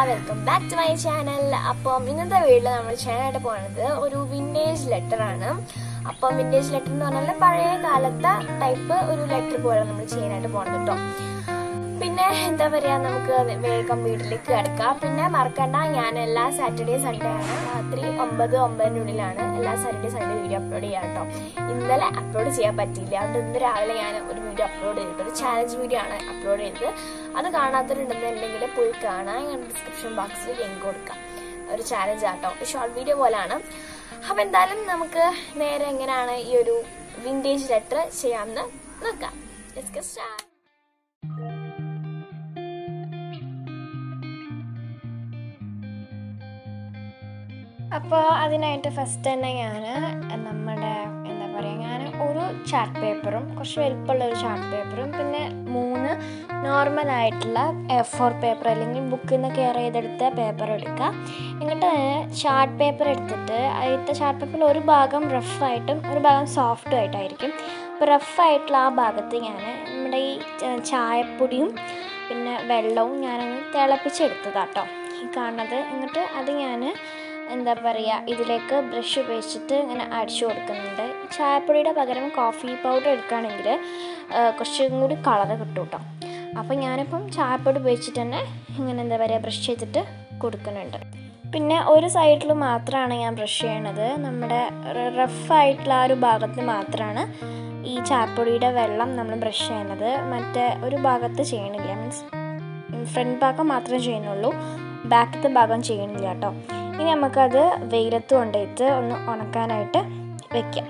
Welcome back to my channel അപ്പം ഇന്നത്തെ വീഡിയോയിൽ നമ്മൾ ചെയ്യാനായിട്ട് പോകുന്നത് ഒരു വിൻറ്റേജ് ലെറ്റർ ആണ് അപ്പം വിൻറ്റേജ് ലെറ്റർ എന്ന് പറഞ്ഞാൽ പഴയ കാലത്തെ ടൈപ്പ് ഒരു ലെറ്റർ പോലെ നമ്മൾ ചെയ്യാനായിട്ട് പോകുന്നത് കേട്ടോ പിന്നെ എന്താ പറയാ നമുക്ക് വേഗം വീട്ടിലേക്ക് കിടക്കാം പിന്നെ മറക്കണ്ട ഞാൻ എല്ലാ സാറ്റർഡേ സൺഡേ ആണ് രാത്രി ഒമ്പത് ഒമ്പതിനുള്ളിലാണ് എല്ലാ സാറ്റർഡേ സൺഡേ വീഡിയോ അപ്ലോഡ് ചെയ്യാം കേട്ടോ ഇന്നലെ അപ്ലോഡ് ചെയ്യാൻ പറ്റിയില്ല അതുകൊണ്ട് ഇന്ന് രാവിലെ ഞാൻ ഒരു വീഡിയോ അപ്ലോഡ് ചെയ്തിട്ട് ഒരു ചാലഞ്ച് വീഡിയോ ആണ് അപ്ലോഡ് ചെയ്തത് അത് കാണാത്തവരുണ്ടെന്നുണ്ടെങ്കിൽ പോയി കാണാൻ ഞാൻ ഡിസ്ക്രിപ്ഷൻ ബോക്സിൽ ലിങ്ക് കൊടുക്കാം ഒരു ചാലഞ്ച് ആട്ടോ ഷോർട്ട് വീഡിയോ പോലാണ് അപ്പൊ എന്തായാലും നമുക്ക് നേരെ എങ്ങനെയാണ് ഈ ഒരു വിൻറ്റേജ് ലെറ്റർ ചെയ്യാമെന്ന് നോക്കാം Let's get started. അപ്പോൾ അതിനായിട്ട് ഫസ്റ്റ് തന്നെ ഞാൻ നമ്മുടെ എന്താ പറയുക ഞാൻ ഒരു ചാർട്ട് പേപ്പറും കുറച്ച് വലിപ്പമുള്ള ഒരു ചാർട്ട് പേപ്പറും പിന്നെ മൂന്ന് നോർമൽ ആയിട്ടുള്ള എഫ് ഫോർ പേപ്പർ അല്ലെങ്കിൽ ബുക്കിൽ നിന്ന് കെയർ ചെയ്തെടുത്ത പേപ്പർ എടുക്കുക എന്നിട്ട് ചാർട്ട് പേപ്പർ എടുത്തിട്ട് അതിലത്തെ ചാർട്ട് പേപ്പറിൽ ഒരു ഭാഗം റഫായിട്ടും ഒരു ഭാഗം സോഫ്റ്റും ആയിട്ടായിരിക്കും അപ്പോൾ റഫായിട്ടുള്ള ആ ഭാഗത്ത് ഞാൻ നമ്മുടെ ഈ ച- ചായപ്പൊടിയും പിന്നെ വെള്ളവും ഞാനൊന്ന് തിളപ്പിച്ചെടുത്തതാട്ടോ ഈ കാണുന്നത് എന്നിട്ട് അത് ഞാൻ എന്താ പറയുക ഇതിലേക്ക് ബ്രഷ് ഉപയോഗിച്ചിട്ട് ഇങ്ങനെ അടിച്ചു കൊടുക്കുന്നുണ്ട് ചായപ്പൊടിയുടെ പകരം കോഫി പൗഡർ എടുക്കുകയാണെങ്കിൽ കുറച്ചും കൂടി കളറ് കിട്ടും കേട്ടോ അപ്പോൾ ഞാനിപ്പം ചായപ്പൊടി ഉപയോഗിച്ചിട്ട് തന്നെ ഇങ്ങനെ എന്താ പറയുക ബ്രഷ് ചെയ്തിട്ട് കൊടുക്കുന്നുണ്ട് പിന്നെ ഒരു സൈഡിൽ മാത്രമാണ് ഞാൻ ബ്രഷ് ചെയ്യണത് നമ്മുടെ റഫായിട്ടുള്ള ആ ഒരു ഭാഗത്ത് മാത്രമാണ് ഈ ചായപ്പൊടിയുടെ വെള്ളം നമ്മൾ ബ്രഷ് ചെയ്യണത് മറ്റേ ഒരു ഭാഗത്ത് ചെയ്യണില്ല മീൻസ് ഫ്രണ്ട് ഭാഗം മാത്രമേ ചെയ്യുന്നുള്ളൂ ബാക്കത്തെ ഭാഗം ചെയ്യണില്ല കേട്ടോ ഇനി നമുക്കത് വെയിലത്ത് കൊണ്ടുപോയിട്ട് ഒന്ന് ഉണക്കാനായിട്ട് വെക്കാം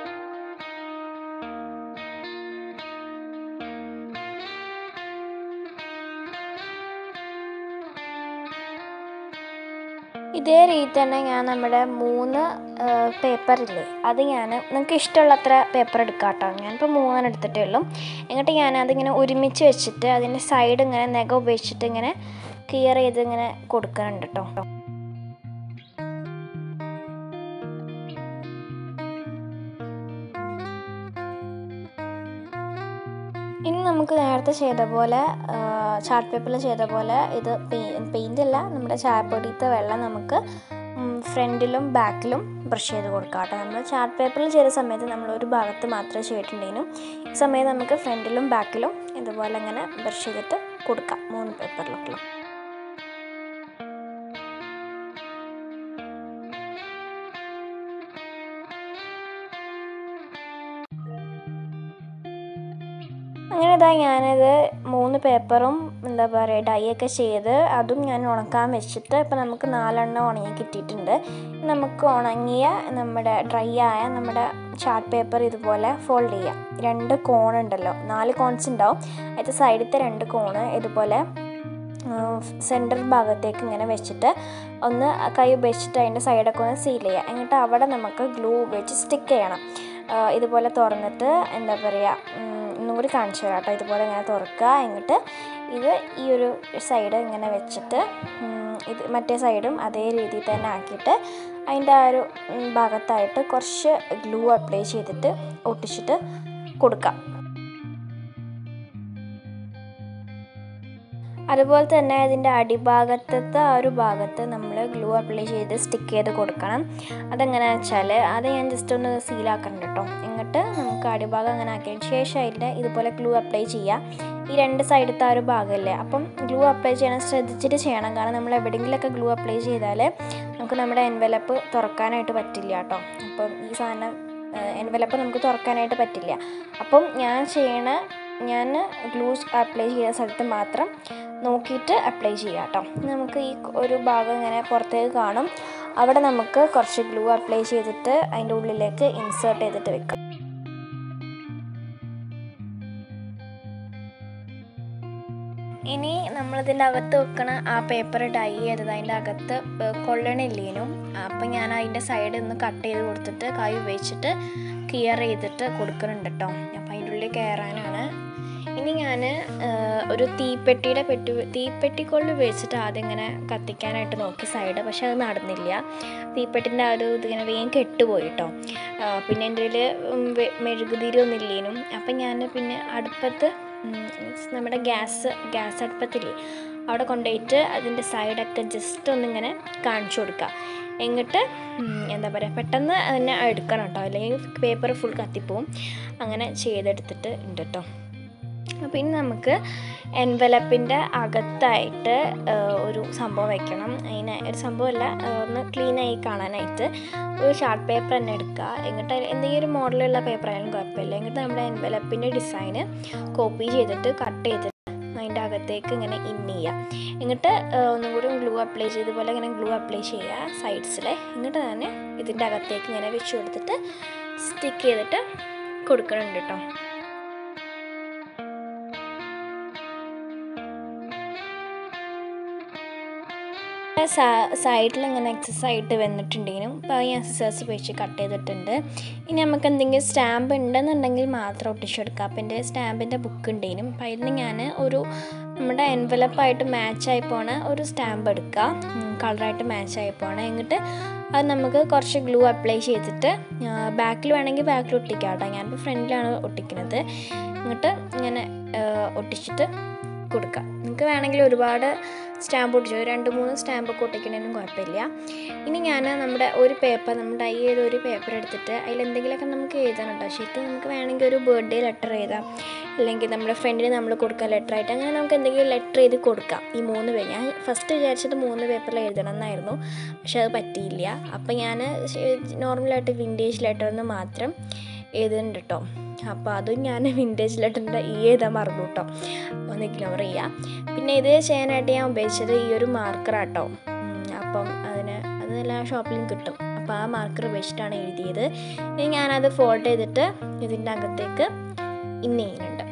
ഇതേ രീതി തന്നെ ഞാൻ നമ്മുടെ മൂന്ന് പേപ്പറില്ലേ അത് ഞാൻ നിങ്ങൾക്ക് ഇഷ്ടമുള്ള അത്ര പേപ്പർ എടുക്കാം കേട്ടോ ഞാനിപ്പോൾ മൂന്നെണ്ണം എടുത്തിട്ടേ ഉള്ളൂ എന്നിട്ട് ഞാൻ അതിങ്ങനെ ഒരുമിച്ച് വെച്ചിട്ട് അതിൻ്റെ സൈഡ് ഇങ്ങനെ നഖം ഉപയോഗിച്ചിട്ട് ഇങ്ങനെ ക്ലിയർ ചെയ്ത് ഇങ്ങനെ കൊടുക്കുന്നുണ്ട് കേട്ടോ ഇനി നമുക്ക് നേരത്തെ ചെയ്ത പോലെ ചാർട്ട് പേപ്പറിൽ ചെയ്ത പോലെ ഇത് പെയിൻ്റ് അല്ല നമ്മുടെ ചായപ്പൊടിയത്തെ വെള്ളം നമുക്ക് ഫ്രണ്ടിലും ബാക്കിലും ബ്രഷ് ചെയ്ത് കൊടുക്കാം കേട്ടോ നമ്മൾ ചാർട്ട് പേപ്പറിൽ ചെയ്ത സമയത്ത് നമ്മൾ ഒരു ഭാഗത്ത് മാത്രമേ ചെയ്തിട്ടുണ്ടേനും ഈ സമയത്ത് നമുക്ക് ഫ്രണ്ടിലും ബാക്കിലും ഇതുപോലെ ഇങ്ങനെ ബ്രഷ് ചെയ്തിട്ട് കൊടുക്കാം മൂന്ന് പേപ്പറിലൊക്കെ അങ്ങനെ ഇതാ ഞാനത് മൂന്ന് പേപ്പറും എന്താ പറയുക ഡൈ ഒക്കെ ചെയ്ത് അതും ഞാൻ ഉണക്കാൻ വെച്ചിട്ട് ഇപ്പം നമുക്ക് നാലെണ്ണം ഉണങ്ങി കിട്ടിയിട്ടുണ്ട് നമുക്ക് ഉണങ്ങിയ നമ്മുടെ ഡ്രൈ ആയ നമ്മുടെ ചാർട്ട് പേപ്പർ ഇതുപോലെ ഫോൾഡ് ചെയ്യാം രണ്ട് കോൺ ഉണ്ടല്ലോ നാല് കോൺസ് ഉണ്ടാവും അതിൻ്റെ സൈഡിലത്തെ രണ്ട് കോണ് ഇതുപോലെ സെൻറ്റർ ഭാഗത്തേക്ക് ഇങ്ങനെ വെച്ചിട്ട് ഒന്ന് കൈ ഉപയോഗിച്ചിട്ട് അതിൻ്റെ സൈഡൊക്കെ ഒന്ന് സീൽ ചെയ്യുക എന്നിട്ട് അവിടെ നമുക്ക് ഗ്ലൂ ഉപയോഗിച്ച് സ്റ്റിക്ക് ചെയ്യണം ആ, ഇതുപോലെ തുറന്നിട്ട് എന്താ പറയുക ഒന്നും കൂടി കാണിച്ചു തരാം കേട്ടോ ഇതുപോലെ ഇങ്ങനെ തുറക്കുക എന്നിട്ട് ഇത് ഈ ഒരു സൈഡ് ഇങ്ങനെ വെച്ചിട്ട് ഉം, ഇത് മറ്റേ സൈഡും അതേ രീതിയിൽ തന്നെ ആക്കിയിട്ട് അതിൻ്റെ ആ ഒരു ഉം, ഭാഗത്തായിട്ട് കുറച്ച് ഗ്ലൂ അപ്ലൈ ചെയ്തിട്ട് ഒട്ടിച്ചിട്ട് കൊടുക്കാം അതുപോലെ തന്നെ അതിൻ്റെ അടിഭാഗത്തത്തെ ആ ഒരു ഭാഗത്ത് നമ്മൾ ഗ്ലൂ അപ്ലൈ ചെയ്ത് സ്റ്റിക്ക് ചെയ്ത് കൊടുക്കണം അതെങ്ങനെയാണെന്ന് വെച്ചാൽ അത് ഞാൻ ജസ്റ്റ് ഒന്ന് സീലാക്കണം കേട്ടോ എന്നിട്ട് നമുക്ക് അടിഭാഗം അങ്ങനെ ആക്കിയതിന് ശേഷം അതിൻ്റെ ഇതുപോലെ ഗ്ലൂ അപ്ലൈ ചെയ്യുക ഈ രണ്ട് സൈഡത്തെ ആ ഒരു ഭാഗമല്ലേ അപ്പം ഗ്ലൂ അപ്ലൈ ചെയ്യണം ശ്രദ്ധിച്ചിട്ട് ചെയ്യണം കാരണം നമ്മൾ എവിടെയെങ്കിലുമൊക്കെ ഗ്ലൂ അപ്ലൈ ചെയ്താൽ നമുക്ക് നമ്മുടെ എൻവലപ്പ് തുറക്കാനായിട്ട് പറ്റില്ല കേട്ടോ അപ്പം ഈ സാധനം എൻവലപ്പ് നമുക്ക് തുറക്കാനായിട്ട് പറ്റില്ല അപ്പം ഞാൻ ചെയ്യണ ഞാൻ ഗ്ലൂ അപ്ലൈ ചെയ്യുന്ന സ്ഥലത്ത് മാത്രം നോക്കിയിട്ട് അപ്ലൈ ചെയ്യാം കേട്ടോ നമുക്ക് ഈ ഒരു ഭാഗം ഇങ്ങനെ പുറത്തേക്ക് കാണും അവിടെ നമുക്ക് കുറച്ച് ഗ്ലൂ അപ്ലൈ ചെയ്തിട്ട് അതിൻ്റെ ഉള്ളിലേക്ക് ഇൻസേർട്ട് ചെയ്തിട്ട് വെക്കാം ഇനി നമ്മളിതിൻ്റെ അകത്ത് വെക്കണ ആ പേപ്പർ ഡൈ ചെയ്തത് അതിൻ്റെ അകത്ത് കൊള്ളണില്ലേനും അപ്പം ഞാൻ അതിൻ്റെ സൈഡ് ഒന്ന് കട്ട് ചെയ്ത് കൊടുത്തിട്ട് കൈ ഉപയോഗിച്ചിട്ട് ക്ലിയർ ചെയ്തിട്ട് കൊടുക്കുന്നുണ്ട് കേട്ടോ അപ്പം അതിൻ്റെ ഉള്ളിൽ കയറാനാണ് ഇനി ഞാൻ ഒരു തീപ്പെട്ടിയുടെ പെട്ടി തീപ്പെട്ടിക്കൊള്ളി ഉപയോഗിച്ചിട്ട് ആദ്യം ഇങ്ങനെ കത്തിക്കാനായിട്ട് നോക്കി സൈഡ് പക്ഷെ അത് നടന്നില്ല തീപ്പെട്ടിൻ്റെ ആ ഒരു ഇതിങ്ങനെ വേഗം കെട്ടുപോയി കേട്ടോ ആ, പിന്നെ എൻ്റെ കയ്യിൽ മെഴുകുതിരി ഒന്നും ഇല്ലേനും അപ്പം ഞാൻ പിന്നെ അടുപ്പത്ത് ഉം, നമ്മുടെ ഗ്യാസ് ഗ്യാസ് അടുപ്പത്തില്ലേ അവിടെ കൊണ്ടുപോയിട്ട് അതിൻ്റെ സൈഡൊക്കെ ജസ്റ്റ് ഒന്നിങ്ങനെ കാണിച്ചു കൊടുക്കുക എന്നിട്ട് ഉം, എന്താ പറയുക പെട്ടെന്ന് അതിനെ എടുക്കണം കേട്ടോ അല്ലെങ്കിൽ പേപ്പർ ഫുൾ കത്തിപ്പോവും അങ്ങനെ ചെയ്തെടുത്തിട്ട് ഉണ്ട് കേട്ടോ അപ്പോൾ ഇനി നമുക്ക് എൻവലപ്പിൻ്റെ അകത്തായിട്ട് ആ, ഒരു സംഭവം വെക്കണം അതിന് ഒരു സംഭവമല്ല ആ, ഒന്ന് ക്ലീനായി കാണാനായിട്ട് ഒരു ഷാർട്ട് പേപ്പർ തന്നെ എടുക്കുക എന്നിട്ട് അതിൽ എന്തെങ്കിലും ഒരു മോഡലുള്ള പേപ്പർ ആയാലും കുഴപ്പമില്ല എന്നിട്ട് നമ്മുടെ എൻവലപ്പിൻ്റെ ഡിസൈന് കോപ്പി ചെയ്തിട്ട് കട്ട് ചെയ്തിട്ട് അതിൻ്റെ അകത്തേക്ക് ഇങ്ങനെ ഇൻ ചെയ്യുക എന്നിട്ട് ആ, ഒന്നും കൂടി ഗ്ലൂ അപ്ലൈ ചെയ്ത് പോലെ ഇങ്ങനെ ഗ്ലൂ അപ്ലൈ ചെയ്യുക സൈഡ്സിൽ എന്നിട്ട് തന്നെ ഇതിൻ്റെ അകത്തേക്ക് ഇങ്ങനെ വെച്ച് കൊടുത്തിട്ട് സ്റ്റിക്ക് ചെയ്തിട്ട് കൊടുക്കുന്നുണ്ട് കേട്ടോ സൈഡിൽ ഇങ്ങനെ എക്സസ് ആയിട്ട് വന്നിട്ടുണ്ടെങ്കിലും അപ്പോൾ ഞാൻ സിസേഴ്സ് ഉപയോഗിച്ച് കട്ട് ചെയ്തിട്ടുണ്ട് ഇനി നമുക്ക് എന്തെങ്കിലും സ്റ്റാമ്പ് ഉണ്ടെന്നുണ്ടെങ്കിൽ മാത്രം ഒട്ടിച്ചെടുക്കാം അപ്പോൾ എൻ്റെ സ്റ്റാമ്പിൻ്റെ ബുക്ക് ഉണ്ടെങ്കിലും അപ്പോൾ അതിൽ നിന്ന് ഞാൻ ഒരു നമ്മുടെ എൻവലപ്പായിട്ട് മാച്ചായി പോണ ഒരു സ്റ്റാമ്പ് എടുക്കുക കളറായിട്ട് മാച്ചായി പോണ എന്നിട്ട് അത് നമുക്ക് കുറച്ച് ഗ്ലൂ അപ്ലൈ ചെയ്തിട്ട് ബാക്കിൽ വേണമെങ്കിൽ ബാക്കിൽ ഒട്ടിക്കാം കേട്ടോ ഞാനിപ്പോൾ ഫ്രണ്ടിലാണ് ഒട്ടിക്കുന്നത് എന്നിട്ട് ഇങ്ങനെ ആ, ഒട്ടിച്ചിട്ട് കൊടുക്കുക നിങ്ങൾക്ക് വേണമെങ്കിൽ ഒരുപാട് സ്റ്റാമ്പ് ഒട്ടിച്ചു ഒരു രണ്ട് മൂന്ന് സ്റ്റാമ്പൊക്കെ ഒട്ടിക്കണതിനും കുഴപ്പമില്ല ഇനി ഞാൻ നമ്മുടെ ഒരു പേപ്പർ നമ്മുടെ ഈ ഏത് ഒരു പേപ്പർ എടുത്തിട്ട് അതിൽ എന്തെങ്കിലുമൊക്കെ നമുക്ക് എഴുതാൻ കേട്ടോ ശരിക്കും നമുക്ക് വേണമെങ്കിൽ ഒരു ബർത്ത്ഡേ ലെറ്റർ എഴുതാം അല്ലെങ്കിൽ നമ്മുടെ ഫ്രണ്ടിന് നമ്മൾ കൊടുക്കാം ലെറ്റർ ആയിട്ട് അങ്ങനെ നമുക്ക് എന്തെങ്കിലും ലെറ്റർ എഴുതി കൊടുക്കാം ഈ മൂന്ന് പേര് ഞാൻ ഫസ്റ്റ് വിചാരിച്ചത് മൂന്ന് പേപ്പറിൽ എഴുതണം എന്നായിരുന്നു പക്ഷെ അത് പറ്റിയില്ല അപ്പം ഞാൻ നോർമലായിട്ട് വിൻറ്റേജ് ലെറ്ററിന് മാത്രം എഴുതുന്നുണ്ട് കേട്ടോ അപ്പോൾ അതും ഞാൻ വിൻറ്റേജ് ലെറ്ററിൻ്റെ ഈ എഴുതാൻ മറന്നു കേട്ടോ ഒന്ന് ഇഗ്നോർ ചെയ്യുക പിന്നെ ഇത് ചെയ്യാനായിട്ട് ഞാൻ ഉപയോഗിച്ചത് ഈ ഒരു മാർക്കറാട്ടോ അപ്പം അതിന് അത് എല്ലാ ഷോപ്പിലും കിട്ടും അപ്പോൾ ആ മാർക്കർ ഉപയോഗിച്ചിട്ടാണ് എഴുതിയത് ഇനി ഞാനത് ഫോൾഡ് ചെയ്തിട്ട് ഇതിൻ്റെ അകത്തേക്ക് ഇന്ന് ചെയ്യുന്നുണ്ട്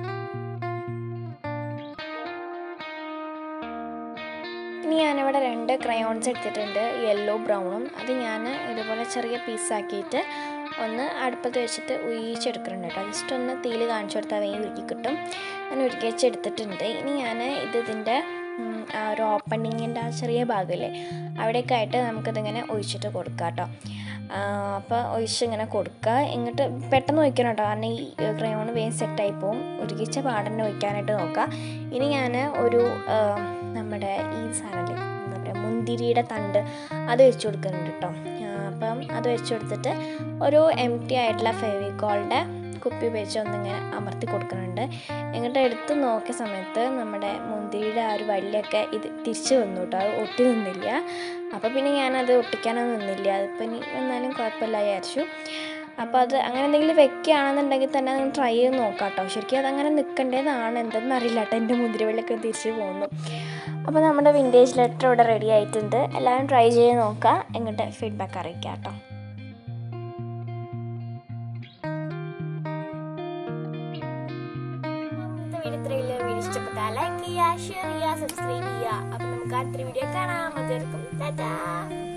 ഇനി ഞാനിവിടെ രണ്ട് ക്രയോൺസ് എടുത്തിട്ടുണ്ട് യെല്ലോ ബ്രൗണും അത് ഞാൻ ഇതുപോലെ ചെറിയ പീസാക്കിയിട്ട് ഒന്ന് അടുപ്പത്ത് വെച്ചിട്ട് ഉയിച്ചെടുക്കുന്നുണ്ട് കേട്ടോ ജസ്റ്റ് ഒന്ന് തീയിൽ കാണിച്ചു കൊടുത്താൽ വേഗം ഉരുക്കി കിട്ടും ഞാൻ ഉരുക്കി വെച്ചെടുത്തിട്ടുണ്ട് ഇനി ഞാൻ ഇത് ഇതിൻ്റെ ഉം, ആ ഒരു ഓപ്പണിങ്ങിൻ്റെ ആ ചെറിയ ഭാഗമില്ലേ അവിടെയൊക്കെ ആയിട്ട് നമുക്കിതിങ്ങനെ ഒഴിച്ചിട്ട് കൊടുക്കാം കേട്ടോ അപ്പോൾ ഒഴിച്ച് ഇങ്ങനെ കൊടുക്കുക എന്നിട്ട് പെട്ടെന്ന് ഒഴിക്കണം കേട്ടോ കാരണം ഈ ക്രയോൺ വേഗം സെറ്റായി പോവും ഉരുകിച്ച പാടന്നെ ഒഴിക്കാനായിട്ട് നോക്കുക ഇനി ഞാൻ ഒരു ആ, നമ്മുടെ ഈ സാധനം എന്താ പറയുക മുന്തിരിയുടെ തണ്ട് അത് വെച്ച് കൊടുക്കുന്നുണ്ട് കേട്ടോ ആ, അപ്പം അത് വെച്ച് കൊടുത്തിട്ട് ഒരു എം ടി ആയിട്ടുള്ള ഫെവിക്കോളിൻ്റെ കുപ്പി ഉപയോഗിച്ച് ഒന്നിങ്ങനെ അമർത്തി കൊടുക്കുന്നുണ്ട് എന്നിട്ട് എടുത്ത് നോക്കിയ സമയത്ത് നമ്മുടെ മുന്തിരിയുടെ ആ ഒരു വള്ളിയൊക്കെ ഇത് തിരിച്ച് വന്നു കേട്ടോ അത് ഒട്ടി നിന്നില്ല അപ്പോൾ പിന്നെ ഞാനത് ഒട്ടിക്കാനൊന്നും നിന്നില്ല അതിപ്പോൾ ഇനി വന്നാലും കുഴപ്പമില്ല വിചാരിച്ചു അപ്പോൾ അത് അങ്ങനെ എന്തെങ്കിലും വെക്കുകയാണെന്നുണ്ടെങ്കിൽ തന്നെ അത് ട്രൈ ചെയ്ത് നോക്കാം കേട്ടോ ശരിക്കും അതങ്ങനെ നിൽക്കേണ്ടതാണ് എന്തെന്ന് അറിയില്ല കേട്ടോ എൻ്റെ മുന്തിരിവെള്ളൊക്കെ തിരിച്ച് പോകുന്നു അപ്പോൾ നമ്മുടെ വിൻറ്റേജ് ലെറ്റർ ഇവിടെ റെഡി ആയിട്ടുണ്ട് എല്ലാവരും ട്രൈ ചെയ്ത് നോക്കുക എന്നിട്ട് ഫീഡ്ബാക്ക് അറിയിക്കാം കേട്ടോ വീഡിയോ ഇത്രയില്ല വീഡിയോ ഇഷ്ടപ്പെട്ടാൽ ലൈക്ക് ചെയ്യുക ഷെയർ ചെയ്യുക സബ്സ്ക്രൈബ് ചെയ്യുക അപ്പോൾ നമുക്ക് അടുത്തൊരു വീഡിയോ കാണാം അതുവരെക്കും ടാറ്റാ